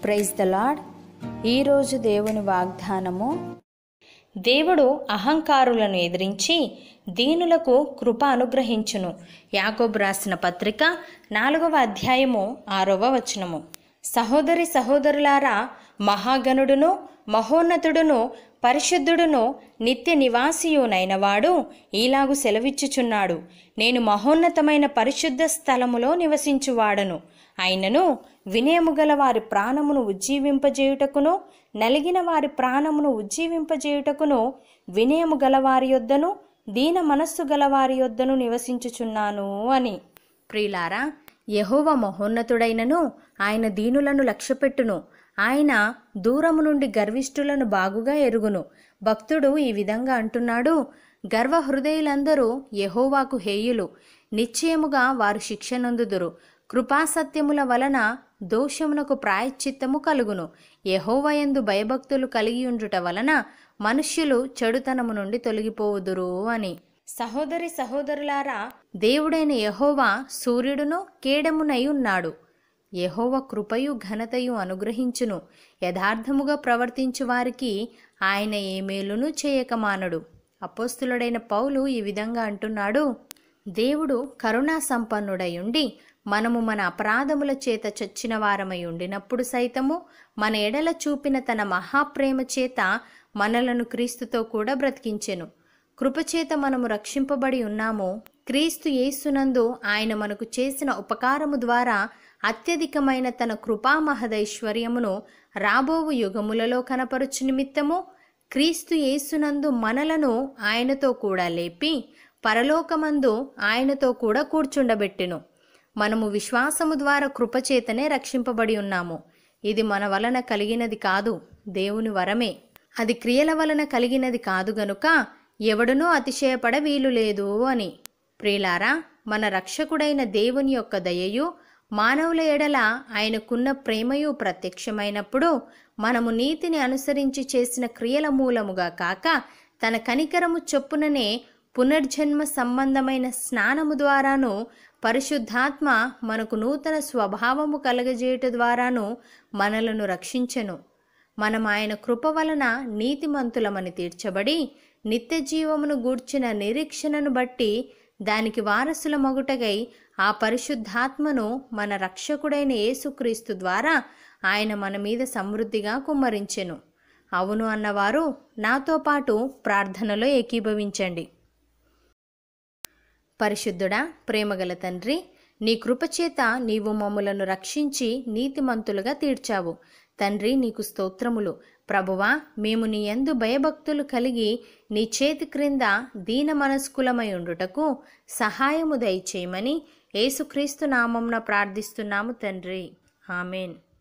praise the lord ఈరోజు దేవుని వాగ్దానము దేవుడు అహంకారులను ఎదిరించి దీనులకు కృప అనుగ్రహించును యాకోబు రాసిన పత్రిక నాలుగవ అధ్యాయము ఆరవ వచనము సహోదరి సహోదరులారా మహాగణుడును మహోన్నతుడును పరిశుద్ధుడును నిత్య నివాసియునైన వాడు ఈలాగు సెలవిచ్చుచున్నాడు నేను మహోన్నతమైన పరిశుద్ధ స్థలములో నివసించువాడను అయినను వినయము గల వారి ప్రాణమును ఉజ్జీవింపజేయుటకును నలిగిన వారి ప్రాణమును ఉజ్జీవింపజేయుటకును వినయము గల వారి యొద్దను దీన మనస్సు గల వారి యొద్దను నివసించుచున్నాను అని ప్రియులారా యహోవ మహోన్నతుడైనను ఆయన దీనులను లక్ష్యపెట్టును ఆయన దూరము నుండి గర్విష్ఠులను బాగుగా ఎరుగును భక్తుడు ఈ విధంగా అంటున్నాడు గర్వ హృదయులందరూ యహోవాకు హేయులు నిశ్చయముగా వారు శిక్షనందుదురు కృపాసత్యముల వలన దోషమునకు ప్రాయశ్చిత్తము కలుగును యహోవయందు భయభక్తులు కలిగి ఉండుట వలన మనుష్యులు చెడుతనము నుండి తొలగిపోవుదురు అని సహోదరి సహోదరులారా దేవుడైన యహోవా సూర్యుడును కేడమునై ఉన్నాడు యహోవ కృపయు ఘనతయు అనుగ్రహించును యథార్థముగా ప్రవర్తించు వారికి ఆయన ఏ మేలును చేయకమానడు అపోస్తులుడైన పౌలు ఈ విధంగా అంటున్నాడు దేవుడు కరుణా సంపన్నుడై ఉండి మనము మన అపరాధముల చేత చచ్చిన వారమై ఉండినప్పుడు సైతము మన ఎడల చూపిన తన మహాప్రేమ చేత మనలను క్రీస్తుతో కూడా బ్రతికించెను కృపచేత మనము రక్షింపబడి ఉన్నాము క్రీస్తు యేసునందు ఆయన మనకు చేసిన ఉపకారము ద్వారా అత్యధికమైన తన కృపా మహదైశ్వర్యమును రాబోవు యుగములలో కనపరుచు నిమిత్తము క్రీస్తు యేసునందు మనలను ఆయనతో కూడా లేపి పరలోకమందు ఆయనతో కూడా కూర్చుండబెట్టెను మనము విశ్వాసము ద్వారా కృపచేతనే రక్షింపబడి ఉన్నాము ఇది మన వలన కలిగినది కాదు దేవుని వరమే అది క్రియల వలన కలిగినది కాదు గనుక ఎవడునూ అతిశయపడ వీలు లేదు అని ప్రియులారా మన రక్షకుడైన దేవుని యొక్క దయయు మానవుల ఎడల ఆయనకున్న ప్రేమయు ప్రత్యక్షమైనప్పుడు మనము నీతిని అనుసరించి చేసిన క్రియల మూలముగా కాక తన కనికరము చొప్పుననే పునర్జన్మ సంబంధమైన స్నానము ద్వారాను పరిశుద్ధాత్మ మనకు నూతన స్వభావము కలగజేయుట ద్వారాను మనలను రక్షించెను మనం ఆయన కృప వలన నీతిమంతులమని తీర్చబడి నిత్య జీవమును గూర్చిన నిరీక్షణను బట్టి దానికి వారసుల మగుటగై ఆ పరిశుద్ధాత్మను మన రక్షకుడైన యేసుక్రీస్తు ద్వారా ఆయన మన మీద సమృద్ధిగా కుమ్మరించెను అవును అన్నవారు నాతో పాటు ప్రార్థనలో ఏకీభవించండి పరిశుద్ధుడా ప్రేమగల తండ్రి నీ కృపచేత నీవు మమ్ములను రక్షించి నీతిమంతులుగా తీర్చావు తండ్రి నీకు స్తోత్రములు ప్రభువా మేము నీ యందు భయభక్తులు కలిగి నీ చేతి క్రింద దీన మనస్కులమై ఉండుటకు సహాయము దయచేయమని యేసుక్రీస్తు నామంన ప్రార్థిస్తున్నాము తండ్రి ఆమెన్